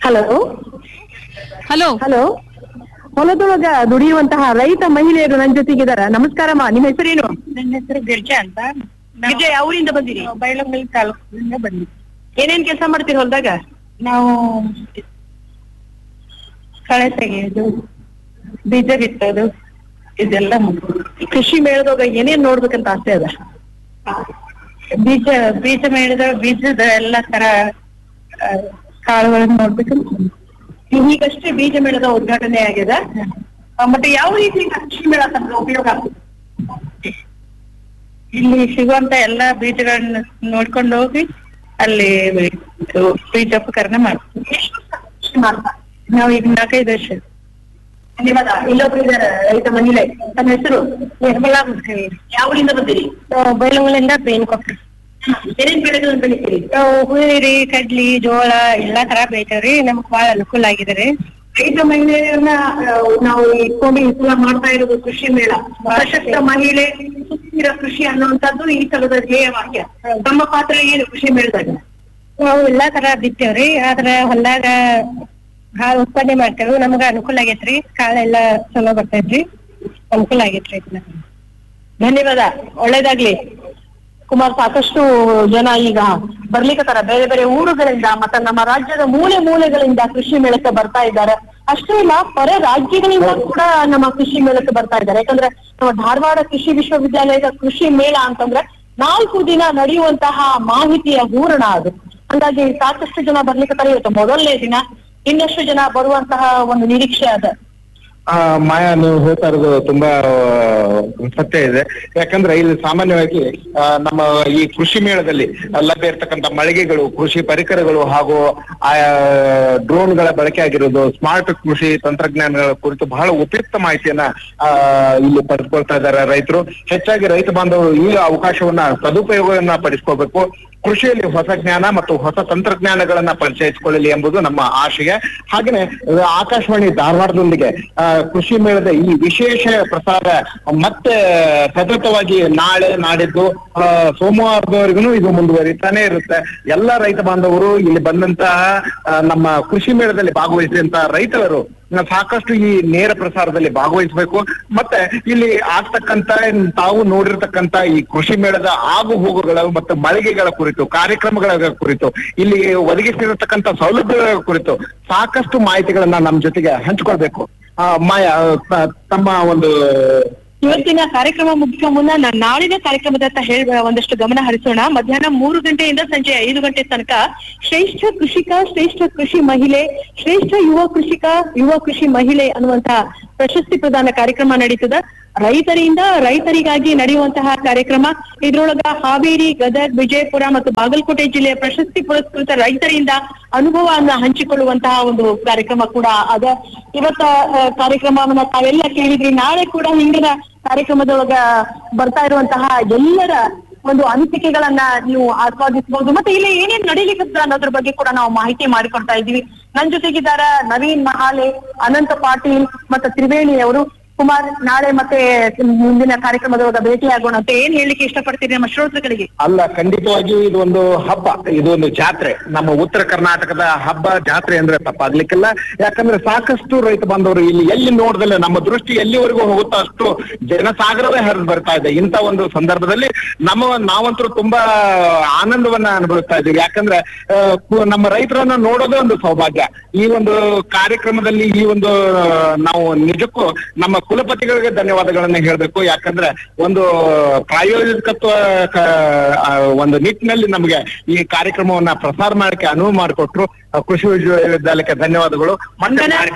Hello hello hello ಹೊಲದೊಳಗ ದುಡಿಯುವಂತಹ ರೈತ ಮಹಿಳೆಯರು ನನ್ನ ಜೊತೆಗಿದಾರ ನಮಸ್ಕಾರಮ್ಮ ನಿಮ್ಮ ಹೆಸರೇನು ನನ್ನ ಹೆಸರು ಗಿರ್ಜಾ ಅಂತ ವಿಜಯ್ ಅವರಿಂದ ಬಂದಿರಿ ಬೈಲಹೊಂಗಲ ತಾಲೂಕಿನಿಂದ ಬಂದಿದ್ವಿ ಏನೇನ್ ಕೆಲಸ ಮಾಡ್ತೀರಿ ಹೊಲದಾಗ ನಾವು ಕಳೆ ತೆಗೆಯೋದು ಬೀಜ ಬಿತ್ತೋದು ಇದೆಲ್ಲ ಮಾಡ್ತೀವಿ. ಕೃಷಿ ಮೇಳದಾಗ ಏನೇನ್ ನೋಡ್ಬೇಕಂತ ಆಸೆ ಅದ ಬೀಜ ಬೀಜ ಮೇಳಿದ ಬೀಜದ ಎಲ್ಲ ತರ ಆ, ಕಾಳುಗಳನ್ನ ನೋಡ್ಬೇಕಂತ ಈಗಷ್ಟೇ ಬೀಜ ಮೇಳದ ಉದ್ಘಾಟನೆ ಆಗ್ಯದ ಆ, ಮತ್ತೆ ಯಾವ ರೀತಿ ಕೃಷಿ ಮೇಳ ತಮ್ಗೆ ಉಪಯೋಗ ಆಗ್ತದೆ ಇಲ್ಲಿ ಸಿಗುವಂತ ಎಲ್ಲಾ ಬೀಜಗಳನ್ನ ನೋಡ್ಕೊಂಡು ಹೋಗಿ ಅಲ್ಲಿ ಬೀಜೋಪಕರಣ ಮಾಡ್ತೀವಿ ಎಷ್ಟು ಕೃಷಿ ಮಾಡ್ತಾರೆ ನಾವು ಈಗ ನಾಲ್ಕೈದು ವರ್ಷ ಧನ್ಯವಾದ ಇಲ್ಲೊಬ್ರು ಇದಾರೆ ರೈತ ಮಹಿಳೆ ತನ್ನ ಹೆಸರು ನಿರ್ಮಲಾ ಅಂತ ಹೇಳಿ ಯಾವರಿಂದ ಬಂದಿರಿ ಬೈಲಹೊಂಗಲಿಂದ ಬೇನ್ ಕೊಟ್ರಿ ಏನೇನ್ ಬೆಳೆಗಳನ್ನ ಬೆಳಿತೀರಿ ನಾವು ಹುರುಳಿ ಕಡ್ಲಿ ಜೋಳ ಎಲ್ಲಾ ತರ ಬೆಳಿತೇವ್ರಿ ನಮಗ್ ಬಹಳ ಅನುಕೂಲ ಆಗಿದೆ ರೀ ರೈತ ಮಹಿಳೆಯರನ್ನ ಆ, ನಾವು ಇಟ್ಕೊಂಡು ಈ ಸಲ ಮಾಡ್ತಾ ಇರೋದು ಕೃಷಿ ಮೇಳ ಸಶಕ್ತ ಮಹಿಳೆ ಸುಸ್ಥಿರ ಕೃಷಿ ಅನ್ನುವಂಥದ್ದು ಈ ಸಲದ ಧ್ಯೇಯ ವಾಕ್ಯ ತಮ್ಮ ಪಾತ್ರ ಏನು ಕೃಷಿ ಮೇಳದಾಗ ನಾವು ಎಲ್ಲಾ ತರ ಬಿತ್ತೇವ್ರಿ ಆದ್ರ ಹೊಲ್ದಾಗ ಭಾಳ ಉತ್ಪಾದನೆ ಮಾಡ್ತೇವೆ ನಮ್ಗ ಅನುಕೂಲ ಆಗೇತ್ರಿ ಕಾಳೆಲ್ಲಾ ಚಲೋ ಬರ್ತೈತ್ರಿ ಅನುಕೂಲ ಆಗೇತ್ರಿ ಇದನ್ನ. ಧನ್ಯವಾದ ಒಳ್ಳೇದಾಗ್ಲಿ ಕುಮಾರ್ ಸಾಕಷ್ಟು ಜನ ಈಗ ಬರ್ಲಿಕ್ಕತ್ತಾರ ಬೇರೆ ಬೇರೆ ಊರುಗಳಿಂದ ಮತ್ತೆ ನಮ್ಮ ರಾಜ್ಯದ ಮೂಲೆ ಮೂಲೆಗಳಿಂದ ಕೃಷಿ ಮೇಳಕ್ಕೆ ಬರ್ತಾ ಇದ್ದಾರೆ ಅಷ್ಟೇ ಇಲ್ಲ ಹೊರ ರಾಜ್ಯಗಳಿಂದ ಕೂಡ ನಮ್ಮ ಕೃಷಿ ಮೇಳಕ್ಕೆ ಬರ್ತಾ ಇದ್ದಾರೆ ಯಾಕಂದ್ರೆ ನಮ್ಮ ಧಾರವಾಡ ಕೃಷಿ ವಿಶ್ವವಿದ್ಯಾಲಯದ ಕೃಷಿ ಮೇಳ ಅಂತಂದ್ರೆ ನಾಲ್ಕು ದಿನ ನಡೆಯುವಂತಹ ಮಾಹಿತಿಯ ಹೂರಣ ಅದು ಹಂಗಾಗಿ ಸಾಕಷ್ಟು ಜನ ಬರ್ಲಿಕ್ಕತ್ತಾರೆ ಇವತ್ತು ಮೊದಲನೇ ದಿನ ಇನ್ನಷ್ಟು ಜನ ಬರುವಂತಹ ಒಂದು ನಿರೀಕ್ಷೆ ಅದ ಆ ಮಾಯಾ ನೀವು ಹೇಳ್ತಾ ಇರೋದು ತುಂಬಾ ಆ, ಸತ್ಯ ಇದೆ ಯಾಕಂದ್ರೆ ಇಲ್ಲಿ ಸಾಮಾನ್ಯವಾಗಿ ಆ, ನಮ್ಮ ಈ ಕೃಷಿ ಮೇಳದಲ್ಲಿ ಲಭ್ಯ ಇರ್ತಕ್ಕಂಥ ಮಳಿಗೆಗಳು ಕೃಷಿ ಪರಿಕರಗಳು ಹಾಗೂ ಆಯಾ ಡ್ರೋನ್ಗಳ ಬಳಕೆ ಆಗಿರೋದು ಸ್ಮಾರ್ಟ್ ಕೃಷಿ ತಂತ್ರಜ್ಞಾನಗಳ ಕುರಿತು ಬಹಳ ಉಪಯುಕ್ತ ಮಾಹಿತಿಯನ್ನ ಆ ಇಲ್ಲಿ ಪಡೆದುಕೊಳ್ತಾ ಇದ್ದಾರೆ ರೈತರು ಹೆಚ್ಚಾಗಿ ರೈತ ಬಾಂಧವರು ಈ ಅವಕಾಶವನ್ನ ಸದುಪಯೋಗವನ್ನ ಪಡಿಸ್ಕೋಬೇಕು ಕೃಷಿಯಲ್ಲಿ ಹೊಸ ಜ್ಞಾನ ಮತ್ತು ಹೊಸ ತಂತ್ರಜ್ಞಾನಗಳನ್ನ ಪರಿಚಯಿಸಿಕೊಳ್ಳಲಿ ಎಂಬುದು ನಮ್ಮ ಆಶಯ ಹಾಗೆಯೇ ಆ, ಆಕಾಶವಾಣಿ ಧಾರವಾಡದೊಂದಿಗೆ ಆ, ಕೃಷಿ ಮೇಳದ ಈ ವಿಶೇಷ ಪ್ರಸಾರ ಮತ್ತೆ ಸತತವಾಗಿ ನಾಳೆ ನಾಡಿದ್ದು ಆ, ಸೋಮವಾರದವರೆಗೂ ಇದು ಮುಂದುವರಿತಾನೆ ಇರುತ್ತೆ ಎಲ್ಲ ರೈತ ಬಾಂಧವರು ಇಲ್ಲಿ ಬಂದಂತಹ ಆ, ನಮ್ಮ ಕೃಷಿ ಮೇಳದಲ್ಲಿ ಭಾಗವಹಿಸಿದಂತಹ ರೈತರು ಸಾಕಷ್ಟು ಈ ನೇರ ಪ್ರಸಾರದಲ್ಲಿ ಭಾಗವಹಿಸಬೇಕು ಮತ್ತೆ ಇಲ್ಲಿ ಆಗ್ತಕ್ಕಂತ ತಾವು ನೋಡಿರ್ತಕ್ಕಂತ ಈ ಕೃಷಿ ಮೇಳದ ಆಗು ಹೋಗುಗಳ ಮತ್ತು ಮಳಿಗೆಗಳ ಕುರಿತು ಕಾರ್ಯಕ್ರಮಗಳ ಕುರಿತು ಇಲ್ಲಿ ಒದಗಿಸಿರತಕ್ಕಂತ ಸೌಲಭ್ಯಗಳ ಕುರಿತು ಸಾಕಷ್ಟು ಮಾಹಿತಿಗಳನ್ನ ನಮ್ಮ ಜೊತೆಗೆ ಹಂಚ್ಕೊಳ್ಬೇಕು ಆ, ಮಾಯಾ ತ- ತಮ್ಮ ಒಂದು ಇವತ್ತಿನ ಕಾರ್ಯಕ್ರಮ ಮುಗಿಸೋ ಮುನ್ನ ನಾನು ನಾಳಿನ ಕಾರ್ಯಕ್ರಮದತ್ತ ಹೇಳ ಒಂದಷ್ಟು ಗಮನ ಹರಿಸೋಣ ಮಧ್ಯಾಹ್ನ ಮೂರು ಗಂಟೆಯಿಂದ ಸಂಜೆ ಐದು ಗಂಟೆ ತನಕ ಶ್ರೇಷ್ಠ ಕೃಷಿಕ ಶ್ರೇಷ್ಠ ಕೃಷಿ ಮಹಿಳೆ ಶ್ರೇಷ್ಠ ಯುವ ಕೃಷಿಕ ಯುವ ಕೃಷಿ ಮಹಿಳೆ ಅನ್ನುವಂತ ಪ್ರಶಸ್ತಿ ಪ್ರದಾನ ಕಾರ್ಯಕ್ರಮ ನಡೀತದ ರೈತರಿಂದ ರೈತರಿಗಾಗಿ ನಡೆಯುವಂತಹ ಕಾರ್ಯಕ್ರಮ ಇದ್ರೊಳಗ ಹಾವೇರಿ ಗದಗ್ ವಿಜಯಪುರ ಮತ್ತು ಬಾಗಲಕೋಟೆ ಜಿಲ್ಲೆಯ ಪ್ರಶಸ್ತಿ ಪುರಸ್ಕೃತ ರೈತರಿಂದ ಅನುಭವವನ್ನ ಹಂಚಿಕೊಳ್ಳುವಂತಹ ಒಂದು ಕಾರ್ಯಕ್ರಮ ಕೂಡ ಅದ ಇವತ್ತ ಆ, ಕಾರ್ಯಕ್ರಮವನ್ನ ತಾವೆಲ್ಲ ಕೇಳಿದ್ರಿ ನಾಳೆ ಕೂಡ ಹಿಂದಿನ ಕಾರ್ಯಕ್ರಮದೊಳಗ ಬರ್ತಾ ಇರುವಂತಹ ಎಲ್ಲರ ಒಂದು ಅನಿಸಿಕೆಗಳನ್ನ ನೀವು ಆಸ್ವಾದಿಸಬಹುದು ಮತ್ತೆ ಇಲ್ಲಿ ಏನೇನ್ ನಡೀಲಿಕ್ಕೆ ಅನ್ನೋದ್ರ ಬಗ್ಗೆ ಕೂಡ ನಾವು ಮಾಹಿತಿ ಮಾಡಿಕೊಡ್ತಾ ಇದ್ದೀವಿ ನನ್ ಜೊತೆಗಿದ್ದಾರ ನವೀನ್ ಮಹಾಲೆ ಅನಂತ ಪಾಟೀಲ್ ಮತ್ತೆ ತ್ರಿವೇಣಿ ಅವರು ಕುಮಾರ್ ನಾಳೆ ಮತ್ತೆ ಮುಂದಿನ ಕಾರ್ಯಕ್ರಮದೊಳಗ ಭೇಟಿಯಾಗೋಣ ಅಂತ ಏನ್ ಹೇಳಿಕ್ಕೆ ಇಷ್ಟಪಡ್ತೀರಿ ನಮ್ಮ ಶ್ರೋತೃಗಳಿಗೆ ಅಲ್ಲ ಖಂಡಿತವಾಗಿಯೂ ಇದು ಒಂದು ಹಬ್ಬ ಇದು ಒಂದು ಜಾತ್ರೆ ನಮ್ಮ ಉತ್ತರ ಕರ್ನಾಟಕದ ಹಬ್ಬ ಜಾತ್ರೆ ಅಂದ್ರೆ ತಪ್ಪಾಗ್ಲಿಕ್ಕಿಲ್ಲ ಯಾಕಂದ್ರೆ ಸಾಕಷ್ಟು ರೈತ ಬಾಂಧವರು ಇಲ್ಲಿ ಎಲ್ಲಿ ನೋಡ್ದಲ್ಲ ನಮ್ಮ ದೃಷ್ಟಿ ಎಲ್ಲಿವರೆಗೂ ಹೋಗುತ್ತೋ ಅಷ್ಟು ಜನಸಾಗರವೇ ಹರಿದು ಬರ್ತಾ ಇದೆ ಇಂಥ ಒಂದು ಸಂದರ್ಭದಲ್ಲಿ ನಮ್ಮ ನಾವಂತರೂ ತುಂಬಾ ಆನಂದವನ್ನ ಅನುಭವಿಸ್ತಾ ಇದ್ದೀವಿ ಯಾಕಂದ್ರೆ ಆ, ಕು- ನಮ್ಮ ರೈತರನ್ನ ನೋಡೋದೇ ಒಂದು ಸೌಭಾಗ್ಯ ಈ ಒಂದು ಕಾರ್ಯಕ್ರಮದಲ್ಲಿ ಈ ಒಂದು ಆ, ನಾವು ನಿಜಕ್ಕೂ ನಮ್ಮ ಕುಲಪತಿಗಳಿಗೆ ಧನ್ಯವಾದಗಳನ್ನ ಹೇಳ್ಬೇಕು ಯಾಕಂದ್ರೆ ಒಂದು ಪ್ರಾಯೋಜಕತ್ವ ಕ- ಆ, ಒಂದು ನಿಟ್ಟಿನಲ್ಲಿ ನಮಗೆ ಈ ಕಾರ್ಯಕ್ರಮವನ್ನ ಪ್ರಸಾರ ಮಾಡಕ್ಕೆ ಅನುವು ಮಾಡಿಕೊಟ್ರು ಆ, ಕೃಷಿ ವಿಶ್ವವಿದ್ಯಾಲಯಕ್ಕೆ ಧನ್ಯವಾದಗಳು ಮತ್ತೆ ವಂದನೆ. ಕಾರ್ಯಕ್ರಮ